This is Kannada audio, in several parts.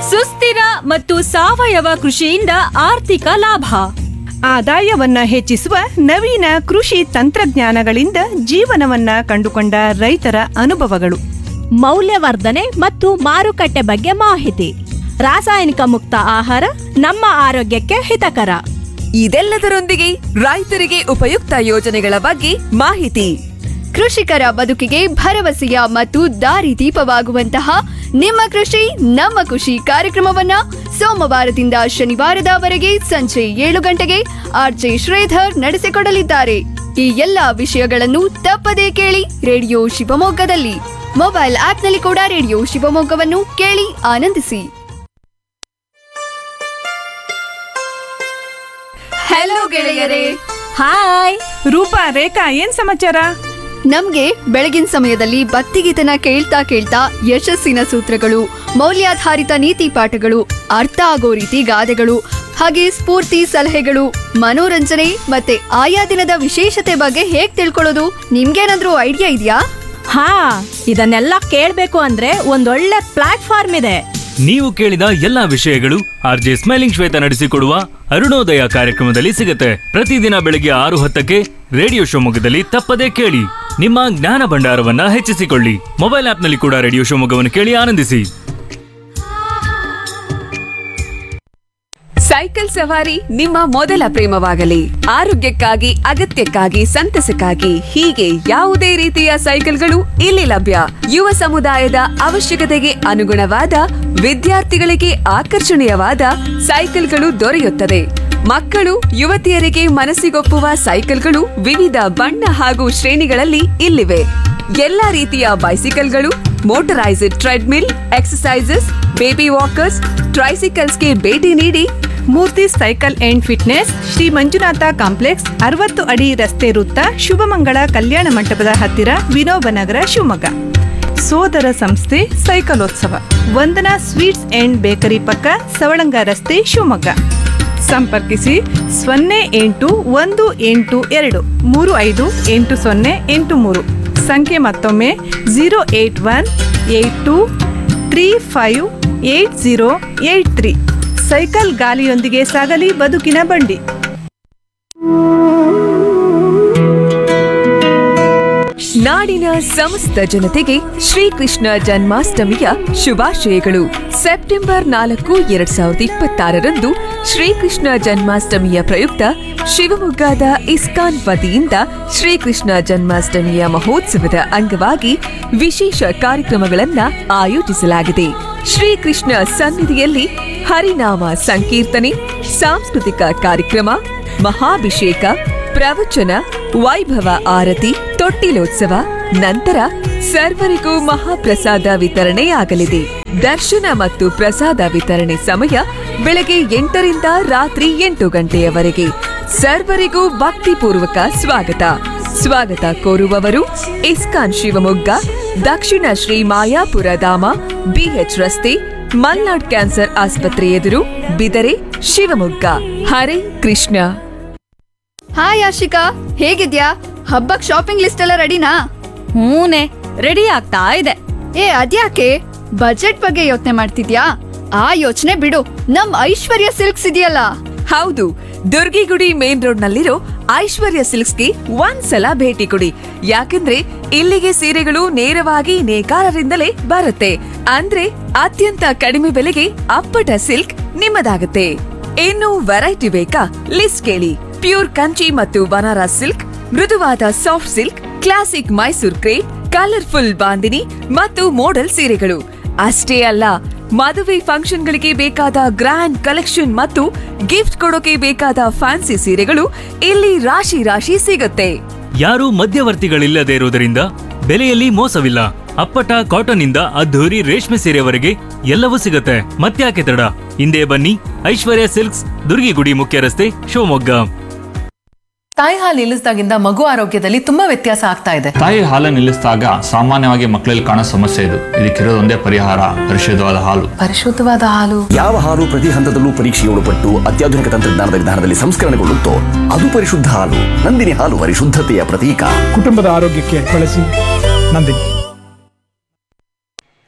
ಸುಸ್ಥಿರ ಮತ್ತು ಸಾವಯವ ಕೃಷಿಯಿಂದ ಆರ್ಥಿಕ ಲಾಭ ಆದಾಯವನ್ನ ಹೆಚ್ಚಿಸುವ ನವೀನ ಕೃಷಿ ತಂತ್ರಜ್ಞಾನಗಳಿಂದ ಜೀವನವನ್ನ ಕಂಡುಕೊಂಡ ರೈತರ ಅನುಭವಗಳು ಮೌಲ್ಯವರ್ಧನೆ ಮತ್ತು ಮಾರುಕಟ್ಟೆ ಬಗ್ಗೆ ಮಾಹಿತಿ ರಾಸಾಯನಿಕ ಮುಕ್ತ ಆಹಾರ ನಮ್ಮ ಆರೋಗ್ಯಕ್ಕೆ ಹಿತಕರ ಇದೆಲ್ಲದರೊಂದಿಗೆ ರೈತರಿಗೆ ಉಪಯುಕ್ತ ಯೋಜನೆಗಳ ಬಗ್ಗೆ ಮಾಹಿತಿ ಕೃಷಿಕರ ಬದುಕಿಗೆ ಭರವಸೆಯ ಮತ್ತು ದಾರಿದೀಪವಾಗುವಂತಹ ನಿಮ್ಮ ಕೃಷಿ ನಮ್ಮ ಖುಷಿ ಕಾರ್ಯಕ್ರಮವನ್ನ ಸೋಮವಾರದಿಂದ ಶನಿವಾರದವರೆಗೆ ಸಂಜೆ ಏಳು ಗಂಟೆಗೆ ಆರ್ಜೆ ಶ್ರೀಧರ್ ನಡೆಸಿಕೊಡಲಿದ್ದಾರೆ ಈ ಎಲ್ಲಾ ವಿಷಯಗಳನ್ನು ತಪ್ಪದೇ ಕೇಳಿ ರೇಡಿಯೋ ಶಿವಮೊಗ್ಗದಲ್ಲಿ ಮೊಬೈಲ್ ಆಪ್ನಲ್ಲಿ ಕೂಡ ರೇಡಿಯೋ ಶಿವಮೊಗ್ಗವನ್ನು ಕೇಳಿ ಆನಂದಿಸಿ ಹಲೋ ಗೆಳೆಯರೇ ಹಾಯ್ ರೂಪಾ ರೇಖಾ ಏನ್ ಸಮಾಚಾರ ನಮ್ಗೆ ಬೆಳಗಿನ ಸಮಯದಲ್ಲಿ ಭಕ್ತಿಗೀತನ ಕೇಳ್ತಾ ಕೇಳ್ತಾ ಯಶಸ್ಸಿನ ಸೂತ್ರಗಳು ಮೌಲ್ಯಾಧಾರಿತ ನೀತಿ ಪಾಠಗಳು ಅರ್ಥ ಆಗೋ ರೀತಿ ಗಾದೆಗಳು ಹಾಗೆ ಸ್ಫೂರ್ತಿ ಸಲಹೆಗಳು ಮನೋರಂಜನೆ ಮತ್ತೆ ಆಯಾ ದಿನದ ವಿಶೇಷತೆ ಬಗ್ಗೆ ಹೇಗ್ ತಿಳ್ಕೊಳ್ಳೋದು ನಿಮ್ಗೇನಾದ್ರೂ ಐಡಿಯಾ ಇದೆಯಾ ಹಾ ಇದನ್ನೆಲ್ಲ ಕೇಳ್ಬೇಕು ಅಂದ್ರೆ ಒಂದೊಳ್ಳೆ ಪ್ಲಾಟ್ಫಾರ್ಮ್ ಇದೆ ನೀವು ಕೇಳಿದ ಎಲ್ಲಾ ವಿಷಯಗಳು ಆರ್ ಜೆ ಸ್ಮೈಲಿಂಗ್ ಶ್ವೇತ ನಡೆಸಿಕೊಡುವ ಅರುಣೋದಯ ಕಾರ್ಯಕ್ರಮದಲ್ಲಿ ಸಿಗುತ್ತೆ ಪ್ರತಿದಿನ ಬೆಳಿಗ್ಗೆ ಆರು ಹತ್ತಕ್ಕೆ ರೇಡಿಯೋ ಶಿವಮೊಗ್ಗದಲ್ಲಿ ತಪ್ಪದೇ ಕೇಳಿ ನಿಮ್ಮ ಜ್ಞಾನ ಭಂಡಾರವನ್ನ ಹೆಚ್ಚಿಸಿಕೊಳ್ಳಿ ಮೊಬೈಲ್ ಆಪ್ನಲ್ಲಿ ಕೂಡ ರೇಡಿಯೋ ಶಿವಮೊಗ್ಗವನ್ನು ಕೇಳಿ ಆನಂದಿಸಿ ಸೈಕಲ್ ಸವಾರಿ ನಿಮ್ಮ ಮೊದಲ ಪ್ರೇಮವಾಗಲಿ ಆರೋಗ್ಯಕ್ಕಾಗಿ ಅಗತ್ಯಕ್ಕಾಗಿ ಸಂತಸಕ್ಕಾಗಿ ಹೀಗೆ ಯಾವುದೇ ರೀತಿಯ ಸೈಕಲ್ಗಳು ಇಲ್ಲಿ ಲಭ್ಯ ಯುವ ಸಮುದಾಯದ ಅವಶ್ಯಕತೆಗೆ ಅನುಗುಣವಾದ ವಿದ್ಯಾರ್ಥಿಗಳಿಗೆ ಆಕರ್ಷಣೀಯವಾದ ಸೈಕಲ್ಗಳು ದೊರೆಯುತ್ತದೆ ಮಕ್ಕಳು ಯುವತಿಯರಿಗೆ ಮನಸ್ಸಿಗೊಪ್ಪುವ ಸೈಕಲ್ಗಳು ವಿವಿಧ ಬಣ್ಣ ಹಾಗೂ ಶ್ರೇಣಿಗಳಲ್ಲಿ ಇಲ್ಲಿವೆ ಎಲ್ಲಾ ರೀತಿಯ ಬೈಸಿಕಲ್ಗಳು motorised treadmill exercises baby walkers ಟ್ರೈಸಿಕಲ್ಸ್ಗೆ ಭೇಟಿ ನೀಡಿ Murthy cycle and fitness Sri Manjunatha complex ಅರವತ್ತು ಅಡಿ ರಸ್ತೆ ವೃತ್ತ ಶುಭಮಂಗಳ ಕಲ್ಯಾಣ ಮಂಟಪದ ಹತ್ತಿರ ವಿನೋಬ ನಗರ ಶಿವಮೊಗ್ಗ ಸೋದರ ಸಂಸ್ಥೆ ಸೈಕಲೋತ್ಸವ ವಂದನಾ ಸ್ವೀಟ್ಸ್ ಅಂಡ್ ಬೇಕರಿ ಪಕ್ಕ ಸವಳಂಗ ರಸ್ತೆ ಶಿವಮೊಗ್ಗ ಸಂಪರ್ಕಿಸಿ ಸೊನ್ನೆ ಎಂಟು ಒಂದು ಎಂಟು ಎರಡು ಮೂರು ಐದು ಎಂಟು ಸೊನ್ನೆ ಎಂಟು ಮೂರು ಸಂಖ್ಯೆ ಮತ್ತೊಮ್ಮೆ zero eight one eight two three five eight zero eight three cycle ಗಾಲಿಯೊಂದಿಗೆ ಸಾಗಲಿ ಬದುಕಿನ ಬಂಡಿ ನಾಡಿನ ಸಮಸ್ತ ಜನತೆಗೆ ಶ್ರೀಕೃಷ್ಣ ಜನ್ಮಾಷ್ಟಮಿಯ ಶುಭಾಶಯಗಳು ಸೆಪ್ಟೆಂಬರ್ ನಾಲ್ಕು ಎರಡ್ ಸಾವಿರದ ಇಪ್ಪತ್ತಾರರಂದು ಶ್ರೀಕೃಷ್ಣ ಜನ್ಮಾಷ್ಟಮಿಯ ಪ್ರಯುಕ್ತ ಶಿವಮೊಗ್ಗದ ಇಸ್ಕಾನ್ ವತಿಯಿಂದ ಶ್ರೀಕೃಷ್ಣ ಜನ್ಮಾಷ್ಟಮಿಯ ಮಹೋತ್ಸವದ ಅಂಗವಾಗಿ ವಿಶೇಷ ಕಾರ್ಯಕ್ರಮಗಳನ್ನ ಆಯೋಜಿಸಲಾಗಿದೆ ಶ್ರೀಕೃಷ್ಣ ಸನ್ನಿಧಿಯಲ್ಲಿ ಹರಿನಾಮ ಸಂಕೀರ್ತನೆ ಸಾಂಸ್ಕೃತಿಕ ಕಾರ್ಯಕ್ರಮ ಮಹಾಭಿಷೇಕ ಪ್ರವಚನ ವೈಭವ ಆರತಿ ತೊಟ್ಟಿಲೋತ್ಸವ ನಂತರ ಸರ್ವರಿಗೂ ಮಹಾಪ್ರಸಾದ ವಿತರಣೆಯಾಗಲಿದೆ ದರ್ಶನ ಮತ್ತು ಪ್ರಸಾದ ವಿತರಣೆ ಸಮಯ ಬೆಳಗ್ಗೆ ಎಂಟರಿಂದ ರಾತ್ರಿ ಎಂಟು ಗಂಟೆಯವರೆಗೆ ಸರ್ವರಿಗೂ ಭಕ್ತಿಪೂರ್ವಕ ಸ್ವಾಗತ ಸ್ವಾಗತ ಕೋರುವವರು ಇಸ್ಕಾನ್ ಶಿವಮೊಗ್ಗ ದಕ್ಷಿಣ ಶ್ರೀ ಮಾಯಾಪುರ ಧಾಮ ಬಿಎಚ್ ರಸ್ತೆ ಮಲ್ನಾಡ್ ಕ್ಯಾನ್ಸರ್ ಆಸ್ಪತ್ರೆ ಎದುರು ಬಿದರೆ ಶಿವಮೊಗ್ಗ ಹರೇ ಕೃಷ್ಣ ಹಾಯ್ ಆಶಿಕಾ ಹೇಗಿದ್ಯಾ ಹಬ್ಬಕ್ ಶಾಪಿಂಗ್ ಲಿಸ್ಟ್ ಎಲ್ಲ ರೆಡಿನಾ ಹೂನೆ ರೆಡಿ ಆಗ್ತಾ ಇದೆ ಏ ಅದ್ಯಾಕೆ ಬಜೆಟ್ ಬಗ್ಗೆ ಯೋಚನೆ ಮಾಡ್ತಿದ್ಯಾ ಆ ಯೋಚನೆ ಬಿಡು ನಮ್ ಐಶ್ವರ್ಯ ಸಿಲ್ಕ್ಸ್ ಇದೆಯಲ್ಲ ಹೌದು ದುರ್ಗಿಗುಡಿ ಮೇನ್ ರೋಡ್ ನಲ್ಲಿರೋ ಐಶ್ವರ್ಯ ಸಿಲ್ಕ್ಸ್ಗೆ ಒಂದ್ಸಲ ಭೇಟಿ ಕೊಡಿ ಯಾಕಂದ್ರೆ ಇಲ್ಲಿಗೆ ಸೀರೆಗಳು ನೇರವಾಗಿ ನೇಕಾರರಿಂದಲೇ ಬರುತ್ತೆ ಅಂದ್ರೆ ಅತ್ಯಂತ ಕಡಿಮೆ ಬೆಲೆಗೆ ಅಪ್ಪಟ ಸಿಲ್ಕ್ ನಿಮ್ಮದಾಗುತ್ತೆ ಇನ್ನು ವೆರೈಟಿ ಬೇಕಾ ಲಿಸ್ಟ್ ಕೇಳಿ ಪ್ಯೂರ್ ಕಂಚಿ ಮತ್ತು ಬನಾರಸ್ ಸಿಲ್ಕ್ ಮೃದುವಾದ soft silk classic Mysore crepe colourful Bandhini ಮತ್ತು ಮೋಡಲ್ ಸೀರೆಗಳು ಅಷ್ಟೇ ಅಲ್ಲ ಮದುವೆ ಫಂಕ್ಷನ್ಗಳಿಗೆ ಬೇಕಾದ ಗ್ರ್ಯಾಂಡ್ ಕಲೆಕ್ಷನ್ ಮತ್ತು ಗಿಫ್ಟ್ ಕೊಡೋಕೆ ಬೇಕಾದ ಫ್ಯಾನ್ಸಿ ಸೀರೆಗಳು ಇಲ್ಲಿ ರಾಶಿ ರಾಶಿ ಸಿಗುತ್ತೆ ಯಾರೂ ಮಧ್ಯವರ್ತಿಗಳಿಲ್ಲದೆ ಇರುವುದರಿಂದ ಬೆಲೆಯಲ್ಲಿ ಮೋಸವಿಲ್ಲ ಅಪ್ಪಟ ಕಾಟನ್ ಇಂದ ಅದ್ಧೂರಿ ರೇಷ್ಮೆ ಸೀರೆವರೆಗೆ ಎಲ್ಲವೂ ಸಿಗುತ್ತೆ ಮತ್ತ್ಯಾಕೆ ತಡ ಹಿಂದೆ ಬನ್ನಿ ಐಶ್ವರ್ಯ ಸಿಲ್ಕ್ಸ್ ದುರ್ಗಿಗುಡಿ ಮುಖ್ಯ ರಸ್ತೆ ಶಿವಮೊಗ್ಗ ತಾಯಿ ಹಾಲು ನಿಲ್ಲಿಸಿದಾಗಿಂದ ಮಗು ಆರೋಗ್ಯದಲ್ಲಿ ತುಂಬಾ ವ್ಯತ್ಯಾಸ ಆಗ್ತಾ ಇದೆ ತಾಯಿ ಹಾಲು ನಿಲ್ಲಿಸಿದಾಗ ಸಾಮಾನ್ಯವಾಗಿ ಮಕ್ಕಳಲ್ಲಿ ಕಾಣೋ ಸಮಸ್ಯೆ ಇದು ಇದಕ್ಕಿರೋದೊಂದೇ ಪರಿಹಾರ ಪರಿಶುದ್ಧವಾದ ಹಾಲು ಪರಿಶುದ್ಧವಾದ ಹಾಲು ಯಾವ ಹಾಲು ಪ್ರತಿ ಹಂತದಲ್ಲೂ ಪರೀಕ್ಷೆಗೆ ಒಳಪಟ್ಟು ಅತ್ಯಾಧುನಿಕ ತಂತ್ರಜ್ಞಾನದ ವಿಧಾನದಲ್ಲಿ ಸಂಸ್ಕರಣೆಗೊಳ್ಳುತ್ತೋ ಅದು ಪರಿಶುದ್ಧ ಹಾಲು ನಂದಿನಿ ಹಾಲು ಪರಿಶುದ್ಧತೆಯ ಪ್ರತೀಕ ಕುಟುಂಬದ ಆರೋಗ್ಯಕ್ಕೆ ಬಳಸಿ ನಂದಿನಿ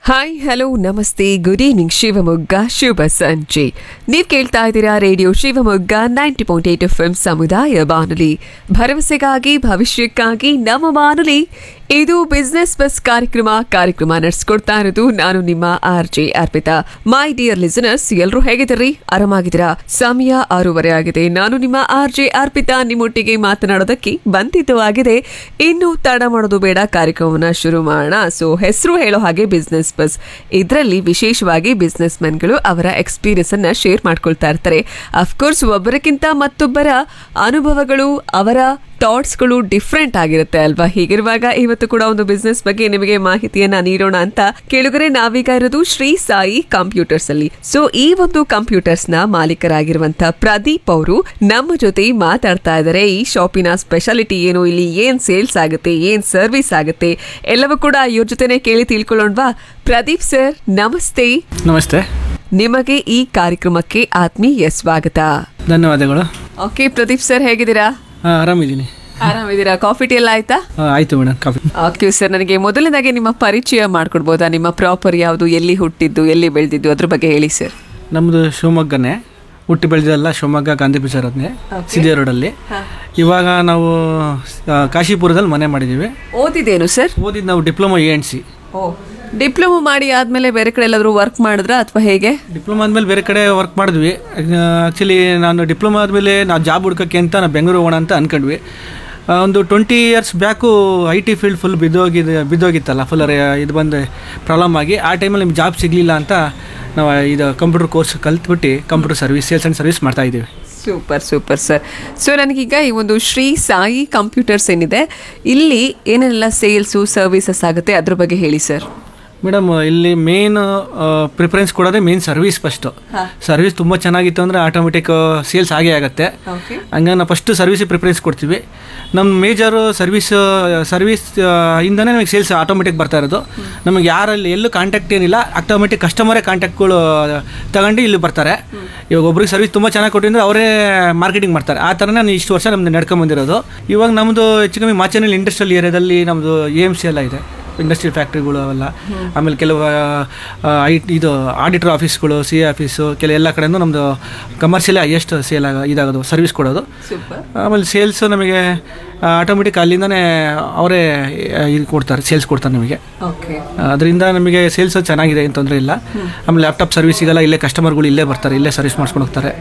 ಹಾಯ್ ಹಲೋ ನಮಸ್ತೆ ಗುಡ್ ಈವ್ನಿಂಗ್ ಶಿವಮೊಗ್ಗ ಶುಭ ಸಂಜೆ ನೀವು ಕೇಳ್ತಾ ಇದ್ದೀರಾ radio Shivamogga ninety point eight F M ಸಮುದಾಯ ಬಾನುಲಿ ಭರವಸೆಗಾಗಿ ಭವಿಷ್ಯಕ್ಕಾಗಿ ನಮ್ಮ ಬಾನುಲಿ ಇದು ಬಿಸ್ನೆಸ್ ಬಸ್ ಕಾರ್ಯಕ್ರಮ ಕಾರ್ಯಕ್ರಮ ನಡೆಸ್ಕೊಡ್ತಾ ಇರೋದು ನಾನು ನಿಮ್ಮ R J Arpita my dear listeners ಎಲ್ಲರೂ ಹೇಗಿದ್ದೀರಿ ಆರಾಮಾಗಿದ್ದೀರಾ ಸಮಯ ಆರೂವರೆ ಆಗಿದೆ ನಾನು ನಿಮ್ಮ ಆರ್ ಜೆ ಅರ್ಪಿತಾ ನಿಮ್ಮೊಟ್ಟಿಗೆ ಮಾತನಾಡೋದಕ್ಕೆ ಬಂದಿದ್ದು ಆಗಿದೆ ಇನ್ನು ತಡ ಮಾಡೋದು ಬೇಡ ಕಾರ್ಯಕ್ರಮವನ್ನ ಶುರು ಮಾಡೋಣ ಸೊ ಹೆಸರು ಹೇಳೋ ಹಾಗೆ ಬಿಸ್ನೆಸ್ ಬಸ್ ಇದರಲ್ಲಿ ವಿಶೇಷವಾಗಿ ಬಿಸ್ನೆಸ್ ಮೆನ್ಗಳು ಅವರ ಎಕ್ಸ್ಪೀರಿಯನ್ಸ್ ಅನ್ನ ಶೇರ್ ಮಾಡ್ಕೊಳ್ತಾ ಇರ್ತಾರೆ ಅಫ್ಕೋರ್ಸ್ ಒಬ್ಬರಕ್ಕಿಂತ ಮತ್ತೊಬ್ಬರ ಅನುಭವಗಳು ಅವರ ಥಾಟ್ಸ್ಗಳು ಡಿಫ್ರೆಂಟ್ ಆಗಿರುತ್ತೆ ಅಲ್ವಾ ಹೀಗಿರುವಾಗ ಇವತ್ತು ಕೂಡ ಒಂದು ಬಿಸ್ನೆಸ್ ಬಗ್ಗೆ ನಿಮಗೆ ಮಾಹಿತಿಯನ್ನ ನೀಡೋಣ ಅಂತ ಕೇಳುಗರೆ ನಾವೀಗ ಇರೋದು ಶ್ರೀ ಸಾಯಿ ಕಂಪ್ಯೂಟರ್ಸ್ ಅಲ್ಲಿ ಸೊ ಈ ಒಂದು ಕಂಪ್ಯೂಟರ್ಸ್ ನ ಮಾಲೀಕರಾಗಿರುವಂತ ಪ್ರದೀಪ್ ಅವರು ನಮ್ಮ ಜೊತೆ ಮಾತಾಡ್ತಾ ಇದ್ದಾರೆ ಈ ಶಾಪಿನ ಸ್ಪೆಷಾಲಿಟಿ ಏನು ಇಲ್ಲಿ ಏನ್ ಸೇಲ್ಸ್ ಆಗುತ್ತೆ ಏನ್ ಸರ್ವಿಸ್ ಆಗುತ್ತೆ ಎಲ್ಲವೂ ಕೂಡ ಇವ್ರ ಜೊತೆನೆ ಕೇಳಿ ತಿಳ್ಕೊಳ್ಳೋಣವಾ ಪ್ರದೀಪ್ ಸರ್ ನಮಸ್ತೆ ನಮಸ್ತೆ ನಿಮಗೆ ಈ ಕಾರ್ಯಕ್ರಮಕ್ಕೆ ಆತ್ಮೀಯ ಸ್ವಾಗತ ಧನ್ಯವಾದಗಳು ಓಕೆ ಪ್ರದೀಪ್ ಸರ್ ಹೇಗಿದ್ದೀರಾ ಹಾಂ ಆರಾಮಿದ್ದೀನಿ ಆರಾಮಿದ್ದೀರಾ ಕಾಫಿ ಟೀ ಎಲ್ಲ ಆಯ್ತಾ ಹಾಂ ಆಯಿತು ಮೇಡಮ್ ಕಾಫಿ ಓಕೆ ಸರ್ ನನಗೆ ಮೊದಲನೇದಾಗಿ ನಿಮ್ಮ ಪರಿಚಯ ಮಾಡ್ಕೊಡ್ಬೋದಾ ನಿಮ್ಮ ಪ್ರಾಪರ್ ಯಾವುದು ಎಲ್ಲಿ ಹುಟ್ಟಿದ್ದು ಎಲ್ಲಿ ಬೆಳೆದಿದ್ದು ಅದ್ರ ಬಗ್ಗೆ ಹೇಳಿ ಸರ್ ನಮ್ಮದು ಶಿವಮೊಗ್ಗನೇ ಹುಟ್ಟಿ ಬೆಳೆದಿದ್ದಲ್ಲ ಶಿವಮೊಗ್ಗ ಗಾಂಧಿ ಬಜಾರದ್ನೇ ಸಿದ್ದೇ ರೋಡಲ್ಲಿ ಇವಾಗ ನಾವು ಆ, ಕಾಶಿಪುರದಲ್ಲಿ ಮನೆ ಮಾಡಿದ್ದೀವಿ ಓದಿದೇನು ಸರ್ ಓದಿದ್ದು ನಾವು diploma A N C diploma ಮಾಡಿ ಆದ್ಮೇಲೆ ಬೇರೆ ಕಡೆ ಎಲ್ಲಾದ್ರೂ ವರ್ಕ್ ಮಾಡಿದ್ರಾ ಅಥವಾ ಹೇಗೆ ಡಿಪ್ಲೊಮಾ ಆದಮೇಲೆ ಬೇರೆ ಕಡೆ ವರ್ಕ್ ಮಾಡಿದ್ವಿ ಆ್ಯಕ್ಚುಲಿ ನಾನು ಡಿಪ್ಲೊಮಾ ಆದಮೇಲೆ ನಾವು ಜಾಬ್ ಹುಡ್ಕೋಕ್ಕೆ ಅಂತ ನಾವು ಬೆಂಗಳೂರು ಹೋಗೋಣ ಅಂತ ಅಂದ್ಕೊಂಡ್ವಿ ಆ, ಒಂದು twenty years back I T field full ಬಿದ್ದೋಗಿದೆ ಬಿದ್ದೋಗಿತ್ತಲ್ಲ ಫುಲ್ ಇದು ಬಂದು ಪ್ರಾಬ್ಲಮ್ ಆಗಿ ಆ ಟೈಮಲ್ಲಿ ನಿಮ್ಗೆ ಜಾಬ್ ಸಿಗಲಿಲ್ಲ ಅಂತ ನಾವು ಇದು ಕಂಪ್ಯೂಟರ್ ಕೋರ್ಸ್ ಕಲ್ತ್ಬಿಟ್ಟು computer service sales and service ಮಾಡ್ತಾ ಇದ್ದೀವಿ ಸೂಪರ್ ಸೂಪರ್ ಸರ್ ಸೊ ನನಗೀಗ ಈ ಒಂದು ಶ್ರೀ ಸಾಯಿ ಕಂಪ್ಯೂಟರ್ಸ್ ಏನಿದೆ ಇಲ್ಲಿ ಏನೆಲ್ಲ ಸೇಲ್ಸು ಸರ್ವಿಸಸ್ ಆಗುತ್ತೆ ಅದ್ರ ಬಗ್ಗೆ ಹೇಳಿ ಸರ್ ಮೇಡಮ್ ಇಲ್ಲಿ ಮೇನ್ ಪ್ರಿಫರೆನ್ಸ್ ಕೊಡೋದೇ ಮೇನ್ ಸರ್ವಿಸ್ ಫಸ್ಟು ಸರ್ವಿಸ್ ತುಂಬ ಚೆನ್ನಾಗಿತ್ತು ಅಂದರೆ ಆಟೋಮೆಟಿಕ್ ಸೇಲ್ಸ್ ಆಗೇ ಆಗುತ್ತೆ ಹಂಗಾಗಿ ನಾವು ಫಸ್ಟು ಸರ್ವಿಸಿಗೆ ಪ್ರಿಫರೆನ್ಸ್ ಕೊಡ್ತೀವಿ ನಮ್ಮ ಮೇಜರು ಸರ್ವಿಸ್ ಸರ್ವಿಸ್ ಇಂದನೇ ನಮಗೆ ಸೇಲ್ಸ್ ಆಟೋಮೆಟಿಕ್ ಬರ್ತಾ ಇರೋದು ನಮಗೆ ಯಾರಲ್ಲಿ ಎಲ್ಲೂ ಕಾಂಟ್ಯಾಕ್ಟ್ ಏನಿಲ್ಲ ಆಟೋಮೆಟಿಕ್ ಕಸ್ಟಮರೇ ಕಾಂಟ್ಯಾಕ್ಟ್ಗಳು ತಗೊಂಡು ಇಲ್ಲಿ ಬರ್ತಾರೆ ಇವಾಗ ಒಬ್ರಿಗೆ ಸರ್ವಿಸ್ ತುಂಬ ಚೆನ್ನಾಗಿ ಕೊಟ್ಟಿದ್ರೆ ಅವರೇ ಮಾರ್ಕೆಟಿಂಗ್ ಮಾಡ್ತಾರೆ ಆ ಥರನೇ ನಾನು ಇಷ್ಟು ವರ್ಷ ನಮ್ದು ನಡ್ಕೊಂಬಂದಿರೋದು ಇವಾಗ ನಮ್ಮದು ಹೆಚ್ಚು ಕಮ್ಮಿ ಮಾಚೇನಹಳ್ಳಿ ಇಂಡಸ್ಟ್ರಿಯಲ್ ಏರಿಯಾದಲ್ಲಿ ನಮ್ಮದು ಎ ಎಮ್ ಸಿ ಎಲ್ಲ ಇದೆ ಇಂಡಸ್ಟ್ರಿಯಲ್ ಫ್ಯಾಕ್ಟ್ರಿಗಳು ಅವೆಲ್ಲ ಆಮೇಲೆ ಕೆಲವು ಐ ಇದು ಆಡಿಟರ್ ಆಫೀಸ್ಗಳು ಸಿ ಎ ಆಫೀಸು ಕೆಲ ಎಲ್ಲ ಕಡೆಯೂ ನಮ್ಮದು ಕಮರ್ಷಿಯಲ್ ಹೈಯೆಸ್ಟ್ ಸೇಲ್ ಆಗ ಇದಾಗೋದು ಸರ್ವಿಸ್ ಕೊಡೋದು ಆಮೇಲೆ ಸೇಲ್ಸ್ ನಮಗೆ ಆಟೋಮೆಟಿಕ್ ಅಲ್ಲಿಂದನೇ ಅವರೇ ಇದು ಕೊಡ್ತಾರೆ ಸೇಲ್ಸ್ ಕೊಡ್ತಾರೆ ನಮಗೆ ಓಕೆ ಅದರಿಂದ ನಮಗೆ ಸೇಲ್ಸ್ ಚೆನ್ನಾಗಿದೆ ಏನು ತೊಂದರೆ ಇಲ್ಲ ಆಮೇಲೆ ಲ್ಯಾಪ್ಟಾಪ್ ಸರ್ವಿಸಿಗೆಲ್ಲ ಇಲ್ಲೇ ಕಸ್ಟಮರ್ಗಳು ಇಲ್ಲೇ ಬರ್ತಾರೆ ಇಲ್ಲೇ ಸರ್ವಿಸ್ ಮಾಡಿಸ್ಕೊಂಡು ಹೋಗ್ತಾರೆ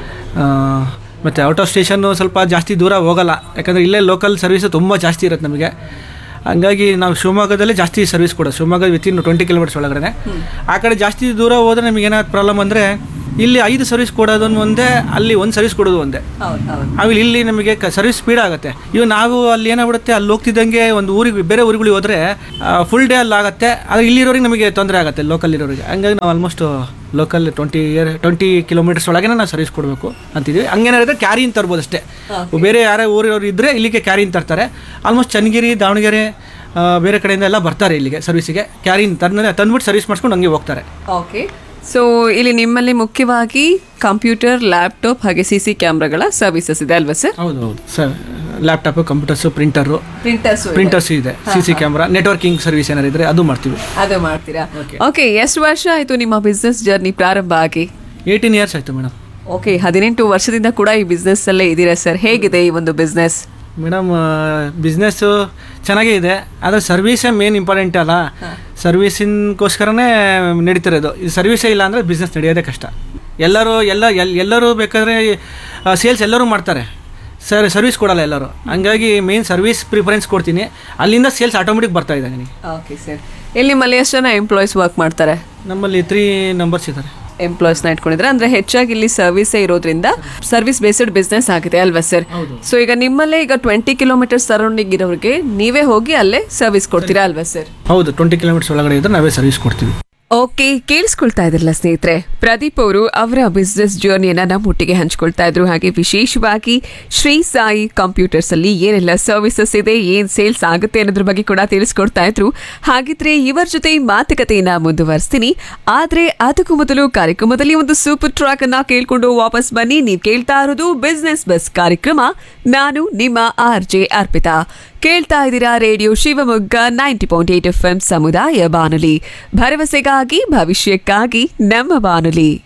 ಮತ್ತು ಔಟ್ ಆಫ್ ಸ್ಟೇಷನ್ನು ಸ್ವಲ್ಪ ಜಾಸ್ತಿ ದೂರ ಹೋಗಲ್ಲ ಯಾಕಂದರೆ ಇಲ್ಲೇ ಲೋಕಲ್ ಸರ್ವಿಸು ತುಂಬ ಜಾಸ್ತಿ ಇರುತ್ತೆ ನಮಗೆ ಹಂಗಾಗಿ ನಾವು ಶಿವಮೊಗ್ಗದಲ್ಲೇ ಜಾಸ್ತಿ ಸರ್ವಿಸ್ ಕೊಡೋದು ಶಿವಮೊಗ್ಗ ವಿತಿನ್ ಟ್ವೆಂಟಿ ಕಿಲೋಮೀಟರ್ಸ್ ಒಳಗಡೆ ಆ ಕಡೆ ಜಾಸ್ತಿ ದೂರ ಹೋದರೆ ನಮಗೆ ಏನಾದ್ರು ಪ್ರಾಬ್ಲಮ್ ಅಂದರೆ ಇಲ್ಲಿ ಐದು ಸರ್ವಿಸ್ ಕೊಡೋದನ್ನು ಒಂದೇ ಅಲ್ಲಿ ಒಂದು ಸರ್ವಿಸ್ ಕೊಡೋದು ಒಂದೇ ಆಮೇಲೆ ಇಲ್ಲಿ ನಮಗೆ ಸರ್ವಿಸ್ ಸ್ಪೀಡ್ ಆಗುತ್ತೆ ಇವಾಗ ನಾವು ಅಲ್ಲಿ ಏನಾಗ್ಬಿಡುತ್ತೆ ಅಲ್ಲಿ ಹೋಗ್ತಿದ್ದಂಗೆ ಒಂದು ಊರಿಗೆ ಬೇರೆ ಊರುಗಳಿಗೆ ಹೋದರೆ ಫುಲ್ ಡೇ ಅಲ್ಲಿ ಆಗುತ್ತೆ ಆದರೆ ಇಲ್ಲಿರೋರಿಗೆ ನಮಗೆ ತೊಂದರೆ ಆಗುತ್ತೆ ಲೋಕಲ್ ಇರೋರಿಗೆ ಹಂಗಾಗಿ ನಾವು almost local twenty year twenty kilometres ಒಳಗೆ ನಾವು ಸರ್ವಿಸ್ ಕೊಡಬೇಕು ಅಂತಿದ್ವಿ ಹಂಗೇನಾದ್ರೆ ಕ್ಯಾರಿನ್ ತರ್ಬೋದು ಅಷ್ಟೇ ಬೇರೆ ಯಾರೇ ಊರಿರೋರು ಇದ್ದರೆ ಇಲ್ಲಿಗೆ ಕ್ಯಾರಿನ್ ತರ್ತಾರೆ ಆಲ್ಮೋಸ್ಟ್ ಚನ್ನಗಿರಿ ದಾವಣಗೆರೆ ಆ, ಬೇರೆ ಕಡೆಯಿಂದ ಎಲ್ಲ ಬರ್ತಾರೆ ಇಲ್ಲಿಗೆ ಸರ್ವಿಸಿಗೆ ಕ್ಯಾರಿನ್ ತಂದ ತಂದ್ಬಿಟ್ಟು ಸರ್ವಿಸ್ ಮಾಡಿಸ್ಕೊಂಡು ಹಂಗೆ ಹೋಗ್ತಾರೆ ಓಕೆ ಸೊ ಇಲ್ಲಿ ನಿಮ್ಮಲ್ಲಿ ಮುಖ್ಯವಾಗಿ ಕಂಪ್ಯೂಟರ್ ಲ್ಯಾಪ್ಟಾಪ್ ಹಾಗೆ ಸಿ ಸಿ ಕ್ಯಾಮ್ರಾಗಳ ಸರ್ವಿಸಸ್ ಇದೆ ಅಲ್ವಾ ಸರ್ ಹೌದು ಹೌದು sir laptop computers printer printers printers ಇದೆ C C camera networking service ಏನಾರು ಇದ್ರೆ ಅದು ಮಾಡ್ತೀವಿ ಅದು ಮಾಡ್ತೀರಾ ಓಕೆ ಎಷ್ಟು ವರ್ಷ ಆಯ್ತು ನಿಮ್ಮ ಬಿಸ್ನೆಸ್ ಜರ್ನಿ ಪ್ರಾರಂಭ ಆಗಿ ಏಯ್ಟೀನ್ ಇಯರ್ಸ್ ಆಯಿತು ಮೇಡಮ್ ಓಕೆ ಹದಿನೆಂಟು ವರ್ಷದಿಂದ ಕೂಡ ಈ ಬಿಸ್ನೆಸ್ ಅಲ್ಲೇ ಇದ್ದೀರಾ ಸರ್ ಹೇಗಿದೆ ಈ ಒಂದು ಬಿಸ್ನೆಸ್ ಮೇಡಮ್ ಬಿಸ್ನೆಸ್ಸು ಚೆನ್ನಾಗೇ ಇದೆ ಆದರೆ ಸರ್ವಿಸೇ ಮೇನ್ ಇಂಪಾರ್ಟೆಂಟ್ ಅಲ್ಲ ಸರ್ವಿಸಿನ್ಗೋಸ್ಕರನೇ ನಡೀತಿರೋದು ಈ ಸರ್ವಿಸೇ ಇಲ್ಲ ಅಂದರೆ ಬಿಸ್ನೆಸ್ ನಡೆಯೋದೇ ಕಷ್ಟ ಎಲ್ಲರೂ ಎಲ್ಲ ಎಲ್ ಎಲ್ಲರೂ ಬೇಕಾದರೆ ಸೇಲ್ಸ್ ಎಲ್ಲರೂ ಮಾಡ್ತಾರೆ ಸರ್ ಸರ್ವಿಸ್ ಕೊಡಲ್ಲ ಎಲ್ಲರೂ ಹಂಗಾಗಿ ಮೇನ್ ಸರ್ವಿಸ್ ಪ್ರಿಫರೆನ್ಸ್ ಕೊಡ್ತೀನಿ ಅಲ್ಲಿಂದ ಸೇಲ್ಸ್ ಆಟೋಮೆಟಿಕ್ ಬರ್ತಾ ಇದೆ ನನಗೆ ಓಕೆ ಸರ್ ಇಲ್ಲಿ ನಿಮ್ಮಲ್ಲಿ ಎಷ್ಟು ಜನ ಎಂಪ್ಲಾಯೀಸ್ ವರ್ಕ್ ಮಾಡ್ತಾರೆ ನಮ್ಮಲ್ಲಿ ತ್ರೀ ನಂಬರ್ಸ್ ಇದ್ದಾರೆ ಎಂಪ್ಲಾಯೀಸ್ನ ಇಟ್ಕೊಂಡಿದ್ರೆ ಅಂದ್ರೆ ಹೆಚ್ಚಾಗಿ ಇಲ್ಲಿ ಸರ್ವಿಸೇ ಇರೋದ್ರಿಂದ ಸರ್ವಿಸ್ ಬೇಸ್ಡ್ ಬಿಸ್ನೆಸ್ ಆಗಿದೆ ಅಲ್ವಾ ಸರ್ ಸೊ ಈಗ ನಿಮ್ಮಲ್ಲೇ ಈಗ ಟ್ವೆಂಟಿ ಕಿಲೋಮೀಟರ್ ಸರೌಂಡಿಂಗ್ ಇರೋರಿಗೆ ನೀವೇ ಹೋಗಿ ಅಲ್ಲೇ ಸರ್ವಿಸ್ ಕೊಡ್ತೀರಾ ಅಲ್ವಾ ಸರ್ ಹೌದು ಟ್ವೆಂಟಿ ಕಿಲೋಮೀಟರ್ಸ್ ಒಳಗಡೆ ಇದ್ರೆ ನಾವೇ ಸರ್ವಿಸ್ ಕೊಡ್ತೀವಿ ಓಕೆ ಕೇಳಿಸ್ಕೊಳ್ತಾ ಇದ್ರಲ್ಲ ಸ್ನೇಹಿತರೆ ಪ್ರದೀಪ್ ಅವರು ಅವರ ಬಿಸ್ನೆಸ್ ಜರ್ನಿಯನ್ನ ನಮ್ಮೊಟ್ಟಿಗೆ ಹಂಚ್ಕೊಳ್ತಾ ಇದ್ರು ಹಾಗೆ ವಿಶೇಷವಾಗಿ ಶ್ರೀ ಸಾಯಿ ಕಂಪ್ಯೂಟರ್ಸ್ ಅಲ್ಲಿ ಏನೆಲ್ಲ ಸರ್ವಿಸಸ್ ಇದೆ ಏನ್ ಸೇಲ್ಸ್ ಆಗುತ್ತೆ ಅನ್ನೋದ್ರ ಬಗ್ಗೆ ಕೂಡ ತಿಳಿಸ್ಕೊಡ್ತಾ ಇದ್ರು ಹಾಗಿದ್ರೆ ಇವರ ಜೊತೆ ಮಾತುಕತೆಯನ್ನ ಮುಂದುವರಿಸ್ತೀನಿ ಆದ್ರೆ ಅದಕ್ಕೂ ಮೊದಲು ಕಾರ್ಯಕ್ರಮದಲ್ಲಿ ಒಂದು ಸೂಪರ್ ಟ್ರಾಕ್ ಅನ್ನ ಕೇಳ್ಕೊಂಡು ವಾಪಸ್ ಬನ್ನಿ ನೀವು ಕೇಳ್ತಾ ಇರೋದು ಬಿಸ್ನೆಸ್ ಬಸ್ ಕಾರ್ಯಕ್ರಮ ನಾನು ನಿಮ್ಮ ಆರ್ ಜೆ ಅರ್ಪಿತಾ ಕೇಳ್ತಾ ಇದ್ದೀರಾ radio Shivamogga ninety point eight F M ಸಮುದಾಯ ಬಾನುಲಿ ಭರವಸೆಗಾಗಿ ಭವಿಷ್ಯಕ್ಕಾಗಿ ನಮ್ಮ ಬಾನುಲಿ